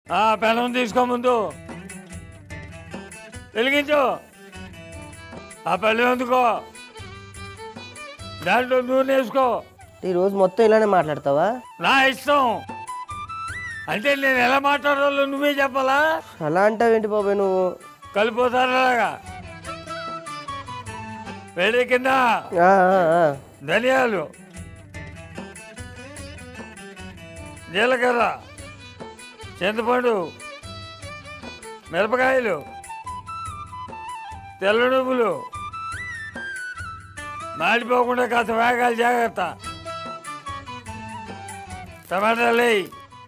ఆ పెనం తీసుకో ముందు వెలిగించు ఆ పెళ్ళం ఎందుకో దాంట్లో నూనె వేసుకో ఈ రోజు మొత్తం ఇలానే మాట్లాడతావా నా ఇష్టం అంటే నేను ఎలా మాట్లాడాలో నువ్వే చెప్పాలా అలా అంటావేంటి బాబాయ్ నువ్వు కలిపోతారాగా వేడి కింద ఆ, ఆ, ఆ. ధనియాలు జీలకర్ర చింతపండు మిరపకాయలు తెల్ల నువ్వులు మాడిపోకుండా కాస్త వేగాలి జాగ్రత్త టమాటాలు వేయి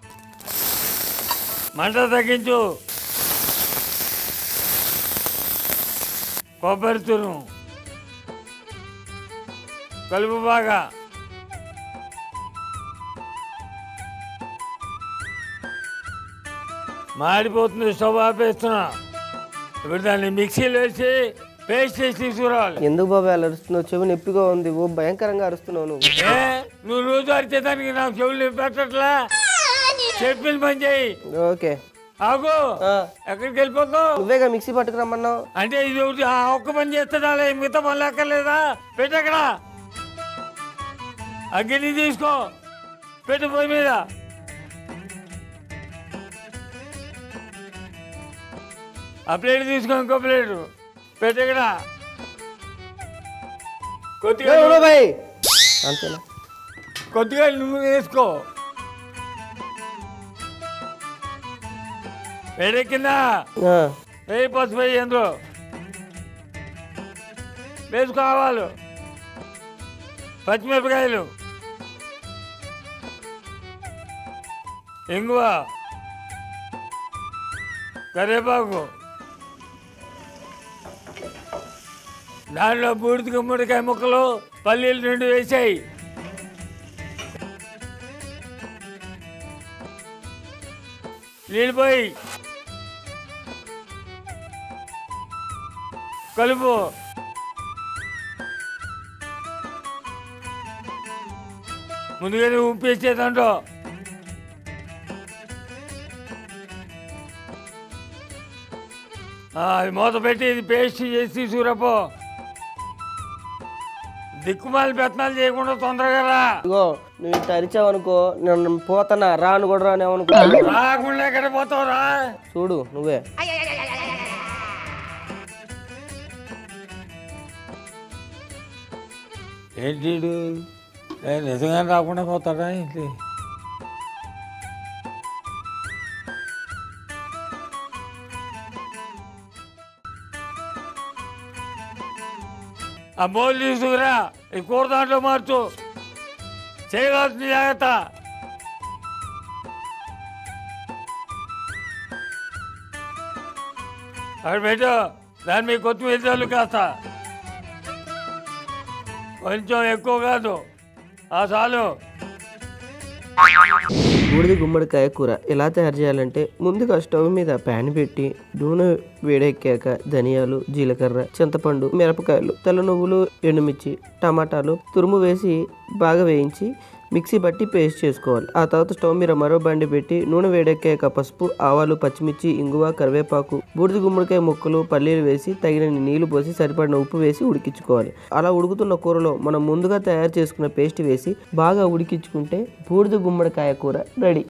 మంట తగ్గించు కొబ్బరి తురుము కలుపు బాగా మాడిపోతుంది స్టవ్ ఆపేస్తున్నా ఇప్పుడు దాన్ని మిక్సీలో వేసి పేస్ట్ చేసి తీసుకురావాలి ఎందుకు బాబాయ్ అలా అరుస్తున్నావు చెవి నొప్పిగా ఉంది ఓ భయంకరంగా అరుస్తున్నావు నువ్వు ఏ నువ్వు రోజు అరిచేదానికి నాకు చెవులు పెట్టట్లా చెప్పిన పని చేయి ఓకే ఆగు ఆ, ఎక్కడికి వెళ్ళిపోతావు నువ్వేగా మిక్సీ పట్టుకురమ్మన్నావు అంటే ఇది ఒకటి ఆ ఒక్క పని చేస్తుందా మిగతా పనులు అక్కర్లేదా పెట్టక్కడ అగ్గిని తీసుకో పెట్టు పొయ్యి మీద ఆ ప్లేట్ తీసుకో ఇంకో ప్లేట్ పెట్టక్కడ కొద్దిగా ఏ, బాబాయ్ అంతేనా కొద్దిగా నువ్వు వేసుకో వేడెక్కిందా ఆ, వేయి పసుపు వేయి అందులో వేసుకోవాలి పచ్చిమిరపకాయలు ఇంగువ కరివేపాకు దాంట్లో బూడిద గుమ్మడికాయ ముక్కలు పల్లీలు రెండు వేసాయి నీళ్ళు పోయి కలుపు ముందుగానే ఉప్పు వేసే దాంట్లో ఆ, అది మూత పెట్టి ఇది పేస్ట్ చేసి తీసుకురాపో దిక్కుమాలి పెత్తనాలు చేయకుండా తొందరగా రా ఇగో నువ్వు ఇట్లా అరిచావనుకో నేను పోతానా రాను కూడా రానేమనుకో రాకుండా ఎక్కడ పోతావు రా చూడు నువ్వే ఏంటి వీడు? ఏ, నిజంగానే రాకుండా పోతాడా ఏంటి ఆ బౌల్ తీసుకురా ఈ కూర దాంట్లో మార్చు చేయవలసిన జాగ్రత్త అక్కడ పెట్టు దాని మీద కొత్తిమీర చల్లు కాస్త కొంచెం ఎక్కువ కాదు ఆ చాలు బూడిద గుమ్మడికాయ కూర ఎలా తయారు చేయాలంటే ముందుగా స్టవ్ మీద ప్యాన్ పెట్టి నూనె వేడెక్కాక ధనియాలు జీలకర్ర చింతపండు మిరపకాయలు తెల్ల నువ్వులు ఎండుమిర్చి టమాటాలు తురుము వేసి బాగా వేయించి మిక్సీ బట్టి పేస్ట్ చేసుకోవాలి ఆ తర్వాత స్టవ్ మీద మరో బండి పెట్టి నూనె వేడెక్కాక పసుపు ఆవాలు పచ్చిమిర్చి ఇంగువ కరివేపాకు బూడిద గుమ్మడికాయ ముక్కలు పల్లీలు వేసి తగినన్ని నీళ్లు పోసి సరిపడిన ఉప్పు వేసి ఉడికించుకోవాలి అలా ఉడుకుతున్న కూరలో మనం ముందుగా తయారు చేసుకున్న పేస్ట్ వేసి బాగా ఉడికించుకుంటే బూడిద గుమ్మడికాయ కూర రెడీ